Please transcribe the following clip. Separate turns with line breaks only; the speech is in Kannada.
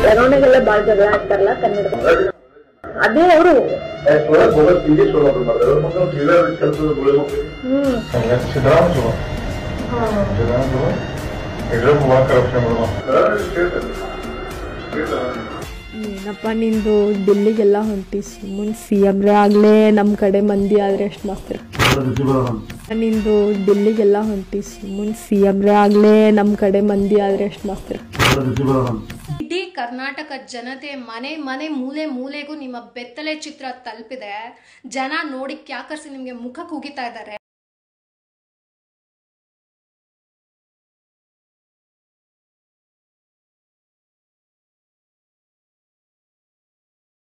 ಮೆರವಣಿಗೆಲ್ಲ ಬಾಳ್ ಜಗಳ ಆಡ್ತಾರಲ್ಲ ಕನ್ನಡ ಅದೇ ಅವರು
ಒಳಗೆ ಹೋಗೋದು ಹಿಂಗೆ ಶುರು ಮಾಡ್ತಾರೆ ಮಕ್ಕಳು ಕ್ಲಿಯರ್ ಕೆಲಸದ ಗುಳಿ ಮಕ್ಕಳು
ಹ್ಮ್
ಸಿದ್ದರಾಮಯ್ಯ ಚಲೋ ಸಿದ್ದರಾಮಯ್ಯ ಚಲೋ ಯಡಿಯೂರಪ್ಪ ಭಾಳ ಕರಪ್ಷನ್ ಮಾಡುವ
ಏನಪ್ಪ ನಿಂದು ಡೆಲ್ಲಿಗೆಲ್ಲ ಹೊಂಟಿ ಸುಮ್ಮನೆ ಸಿ ಎಮ್ರೆ ಆಗಲೇ ನಮ್ಮ ಕಡೆ ಮಂದಿ ಆದರೆ ಎಷ್ಟು ಮಸ್ತ್ ನಿಂದು ಡೆಲ್ಲಿಗೆಲ್ಲ ಹೊಂಟಿ ಸುಮ್ಮನೆ ಸಿ ಎಮ್ರೆ ಆಗಲೇ ನಮ್ಮ ಕಡೆ ಮಂದಿ ಆದರೆ ಎಷ್ಟು ಮಸ್ತ್
ಇಡೀ ಕರ್ನಾಟಕ ಜನತೆ ಮನೆ ಮನೆ ಮೂಲೆ ಮೂಲೆಗೂ ನಿಮ್ಮ ಬೆತ್ತಲೆ ಚಿತ್ರ ತಲುಪಿದೆ ಜನ ನೋಡಿ ಕ್ಯಾಕರ್ಸಿ ನಿಮಗೆ ಮುಖಕ್ಕೆ ಉಗಿತಾ ಇದ್ದಾರೆ